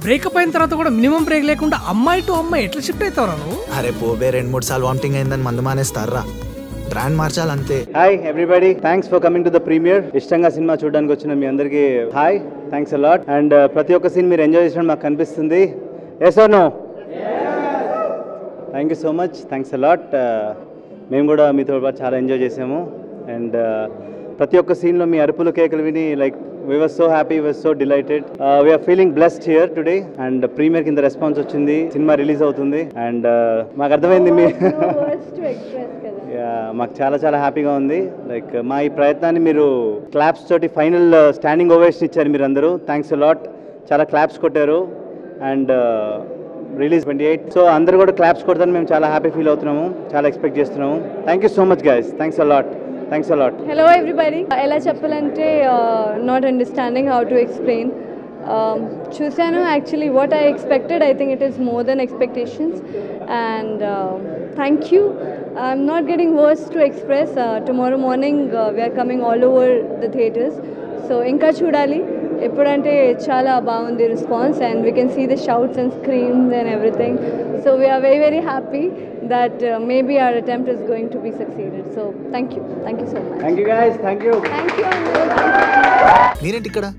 Breakup అయిన తర్వాత కూడా మినిమం బ్రేక్ లేకుండా అమ్మాయి టు అమ్మాయి ఎట్లా షిఫ్ట్ అవుతావు నువ్వు అరే పోబే రెండు మూడు సార్లు వామిటింగ్ అయిందని మందు మానేస్తారా బ్రాండ్ మార్చాలంతే hi everybody thanks for coming to the premiere ఇష్టంగా సినిమా చూడడానికి వచ్చిన మీ అందరికీ హాయ్ థ్యాంక్స్ అలాట్ అండ్ ప్రతి ఒక్క సీన్ మీరు ఎంజాయ్ చేసినట్టు మాకు కనిపిస్తుంది yes or no thank you so much thanks a lot మేము కూడా మీతో పాటు చాలా ఎంజాయ్ చేసాము అండ్ ప్రతి ఒక్క సీన్లో మీ అరుపులు కేకలు విని like we was so happy was so delighted we're feeling blessed here today and premiere కింద రెస్పాన్స్ వచ్చింది సినిమా రిలీజ్ అవుతుంది అండ్ మాకు అర్థమైంది మీ Yeah, మాకు చాలా చాలా హ్యాపీగా ఉంది లైక్ మా ఈ ప్రయత్నాన్ని మీరు క్లాప్స్ తోటి ఫైనల్ స్టాండింగ్ ఓవేషన్ ఇచ్చారు మీరు అందరూ థ్యాంక్స్ లాట్ చాలా క్లాప్స్ కొట్టారు and release twenty eight so అందరూ కూడా క్లాప్స్ కొడతాను మేము చాలా హ్యాపీ ఫీల్ అవుతున్నాము చాలా ఎక్స్పెక్ట్ చేస్తున్నాము thank you so much guys thanks a lot thanks a lot hello everybody ఎలా చెప్పాలంటే not understanding how to explain చూశాను actually what I expected I think it is more than expectations and thank you I'm not getting words to express tomorrow morning we're coming all over the theatres so ఇంకా చూడాలి ఎప్పుడంటే చాలా బాగుంది response and we can see the shouts and screams and everything so we are very very happy that maybe our attempt is going to be succeeded so thank you thank you so much thank you guys thank you thank you మీరేంటి ఇక్కడ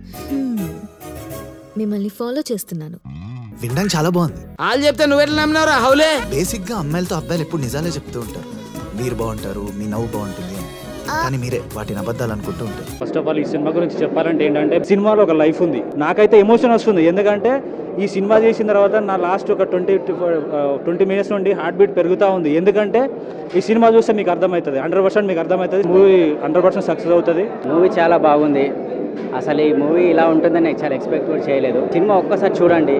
మిమ్మల్ని follow చేస్తున్నాను వినడానికి చాలా బాగుంది వాళ్ళు చెప్తే నువ్వెట్లా నమ్మినావురా హౌలే basic గా అమ్మాయిలతో అబ్బాయిలు ఎప్పుడు నిజాలే చెప్తూ ఉంటారు మీరు బాగుంటారు మీ నవ్వు బాగుంటుంది అని. కానీ మీరే వాటిని అబద్ధాలు అనుకుంటూ ఉంటారు ఫస్ట్ ఆఫ్ ఆల్ ఈ సినిమా గురించి చెప్పాలంటే ఏంటంటే సినిమాలో ఒక లైఫ్ ఉంది నాకైతే ఎమోషన్ వస్తుంది ఎందుకంటే ఈ సినిమా చేసిన తర్వాత నా లాస్ట్ ఒక ట్వంటీ ట్వంటీ మినిట్స్ నుండి హార్ట్ బీట్ పెరుగుతూ ఉంది ఎందుకంటే ఈ సినిమా చూస్తే మీకు అర్థమవుతుంది హండ్రెడ్ పర్సెంట్ మీకు అర్థమవుతుంది మూవీ హండ్రెడ్ పర్సెంట్ సక్సెస్ అవుతుంది మూవీ చాలా బాగుంది అసలు ఈ మూవీ ఇలా ఉంటుందని నేను చాలా ఎక్స్పెక్ట్ కూడా చేయలేదు సినిమా ఒక్కసారి చూడండి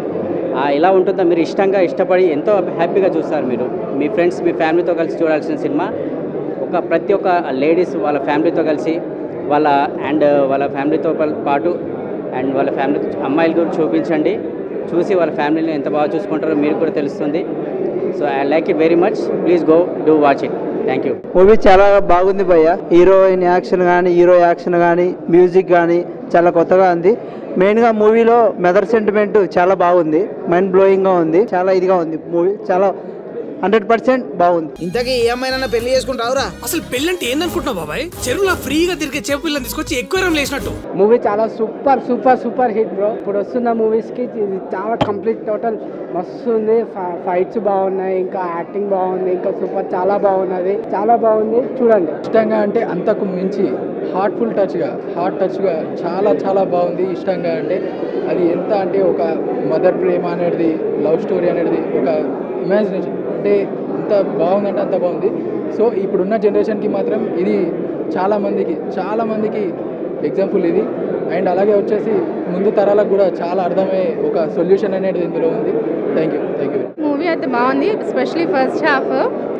ఆ, ఇలా ఉంటుందో మీరు ఇష్టంగా ఇష్టపడి ఎంతో హ్యాపీగా చూస్తారు మీరు మీ ఫ్రెండ్స్ మీ ఫ్యామిలీతో కలిసి చూడాల్సిన సినిమా ఒక ప్రతి ఒక్క లేడీస్ వాళ్ళ ఫ్యామిలీతో కలిసి వాళ్ళ అండ్ వాళ్ళ ఫ్యామిలీతో పా- పాటు అండ్ వాళ్ళ ఫ్యామిలీ అమ్మాయిలు కూడా చూపించండి చూసి వాళ్ళ ఫ్యామిలీని ఎంత బాగా చూసుకుంటారో మీరు కూడా తెలుస్తుంది so I like it very much please go do watch it thank you movie చాలా బాగుంది భయ్య హీరోయిన్ యాక్షన్ కానీ హీరో యాక్షన్ కానీ మ్యూజిక్ కానీ చాలా కొత్తగా ఉంది మెయిన్గా మూవీలో మెదర్ సెంటిమెంట్ చాలా బాగుంది మైండ్ బ్లోయింగ్గా ఉంది చాలా ఇదిగా ఉంది మూవీ చాలా హండ్రెడ్ పర్సెంట్ బాగుంది ఇంతకీ ఏ అమ్మాయినన్నా పెళ్లి చేసుకుంటావురా అసలు పెళ్ళంటే ఏందనుకుంటున్నావు బాబాయ్ చెరువులో ఫ్రీగా తిరిగే చేప పిల్లని తీసుకొచ్చి ఎక్కువ లేసినట్టు మూవీ చాలా super super super hit bro ఇప్పుడు వస్తున్న మూవీస్కి ఇది చాలా కంప్లీట్ టోటల్ మస్తు ఉంది ఫైట్స్ బాగున్నాయి ఇంకా యాక్టింగ్ బాగుంది ఇంకా సూపర్ చాలా బాగున్నది చాలా బాగుంది చూడండి ఇష్టంగా అంటే అంతకు మించి హార్ట్ఫుల్ టచ్గా హార్ట్ టచ్గా చాలా చాలా బాగుంది ఇష్టంగా అంటే అది ఎంత అంటే ఒక మదర్ ప్రేమ అనేది లవ్ స్టోరీ అనేది ఒక ఇమాజినేషన్ అంటే ఎంత బాగుందంటే అంత బాగుంది సో ఇప్పుడున్న జనరేషన్కి మాత్రం ఇది చాలా మందికి చాలా మందికి ఎగ్జాంపుల్ ఇది అండ్ అలాగే వచ్చేసి ముందు తరాలకు కూడా చాలా అర్థమయ్యే ఒక సొల్యూషన్ అనేది ఇందులో ఉంది thank you thank you movie అయితే బాగుంది ఎస్పెషలీ ఫస్ట్ హాఫ్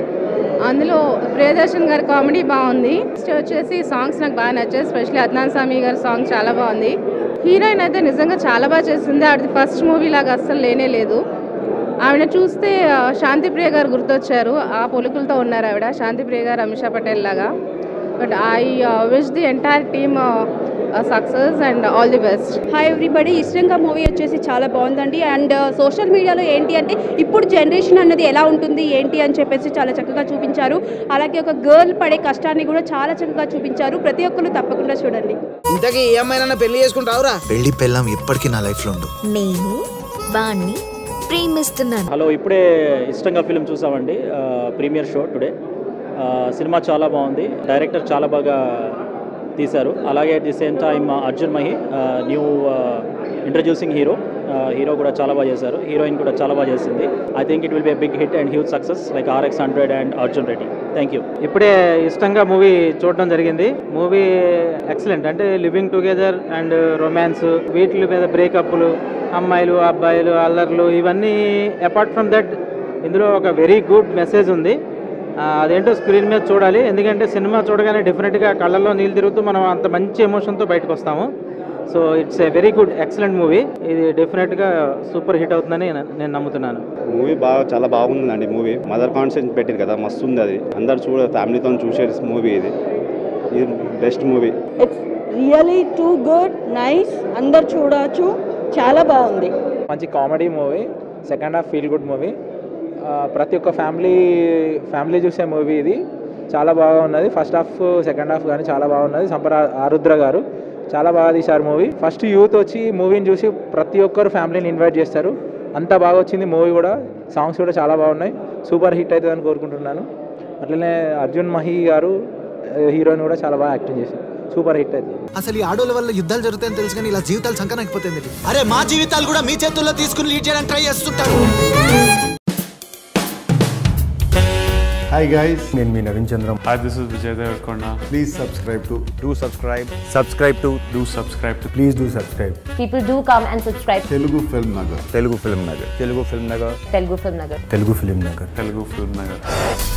అందులో ప్రియదర్శన్ గారి కామెడీ బాగుంది నెక్స్ట్ వచ్చేసి సాంగ్స్ నాకు బాగా నచ్చాయి ఎస్పెషలీ అద్నాన్ సామి గారి సాంగ్ చాలా బాగుంది హీరోయిన్ అయితే నిజంగా చాలా బాగా చేసింది ఆవిడ ఫస్ట్ మూవీ లాగా అస్సలు లేనే లేదు ఆవిడ చూస్తే ఆ, శాంతి ప్రియ గారు గుర్తొచ్చారు ఆ పొలుకులతో ఉన్నారు ఆవిడ శాంతి ప్రియ గారు అమిషా పటేల్ లాగా but I wish the entire team success and all the best hi everybody ఇష్టంగా మూవీ వచ్చేసి చాలా బాగుందండి అండ్ సోషల్ మీడియాలో ఏంటి అంటే ఇప్పుడు జనరేషన్ అన్నది ఎలా ఉంటుంది ఏంటి అని చెప్పేసి చాలా చక్కగా చూపించారు అలాగే ఒక గర్ల్ పడే కష్టాన్ని కూడా చాలా చక్కగా చూపించారు ప్రతి ఒక్కరు తప్పకుండా చూడండి ఇంతకీ ఏ అమ్మాయినన్నా పెళ్లి చేసుకుంటావురా పెళ్లి పెళ్ళం ఎప్పటికీ నా లైఫ్ లో ఉండు నేను వాణ్ణి ప్రేమిస్తున్నాను హలో ఇప్పుడే ఇష్టంగా ఫిలిం చూసామండి ప్రీమియర్ షో టుడే సినిమా చాలా బాగుంది డైరెక్టర్ చాలా బాగా తీశారు అలాగే at the same time Arjun Mahi new introducing hero hero కూడా చాలా బాగా చేశారు హీరోయిన్ కూడా చాలా బాగా చేసింది I think it will be big hit and huge success like RX hundred and Arjun Reddy thank you ఇప్పుడే ఇష్టంగా మూవీ చూడడం జరిగింది మూవీ ఎక్సలెంట్ అంటే లివింగ్ టుగెదర్ అండ్ రొమాన్స్ వీటి మీద బ్రేకప్లు అమ్మాయిలు అబ్బాయిలు అల్లర్లు ఇవన్నీ అపార్ట్ ఫ్రమ్ దట్ ఇందులో ఒక వెరీ గుడ్ మెసేజ్ ఉంది ఆ, అదేంటో స్క్రీన్ మీద చూడాలి ఎందుకంటే సినిమా చూడగానే డెఫినెట్గా కళ్ళల్లో నీళ్ళు తిరుగుతూ మనం అంత మంచి ఎమోషన్తో బయటకు వస్తాము so it's a very good excellent movie ఇది డెఫినెట్గా సూపర్ హిట్ అవుతుందని నేను నమ్ముతున్నాను మూవీ బాగా చాలా బాగుందండి మూవీ మదర్ కాన్సెప్ట్ పెట్టారు కదా మస్తు ఉంది అది అందరు చూడ ఫ్యామిలీతో చూసే మూవీ ఇది ఇది best movie it's really too good nice అందరు చూడవచ్చు చాలా బాగుంది మంచి comedy movie second half feel good movie ప్రతి ఒక్క ఫ్యామిలీ ఫ్యామిలీ చూసే మూవీ ఇది చాలా బాగా ఉన్నది ఫస్ట్ హాఫ్ సెకండ్ హాఫ్ కానీ చాలా బాగున్నది సంపర ఆరుద్ర గారు చాలా బాగా తీశారు మూవీ ఫస్ట్ యూత్ వచ్చి మూవీని చూసి ప్రతి ఒక్కరు ఫ్యామిలీని ఇన్వైట్ చేస్తారు అంత బాగా వచ్చింది మూవీ కూడా సాంగ్స్ కూడా చాలా బాగున్నాయి సూపర్ హిట్ అవుతుందని కోరుకుంటున్నాను అట్లనే అర్జున్ మహి గారు హీరోయిన్ కూడా చాలా బాగా యాక్టింగ్ చేశారు సూపర్ హిట్ అవుతుంది అసలు ఈ ఆడోళ్ళ వల్ల యుద్ధాలు జరుగుతాయని తెలుసు కానీ ఇలా జీవితాలు సంకనకపోతుంది అరే మా జీవితాలు కూడా మీ చేతుల్లో తీసుకుని లీడ్ చేయడానికి ట్రై చేస్తుంటారు హాయ్ గైస్ నేను మీ Naveen Chandram Hi, this is Vijay Devarkonda. Please subscribe to do subscribe Subscribe to do subscribe to please do subscribe People do come and subscribe. Telugu Film Nagar Telugu Film Nagar Telugu Film Nagar Telugu Film Nagar. Telugu Film Nagar Telugu Film Nagar.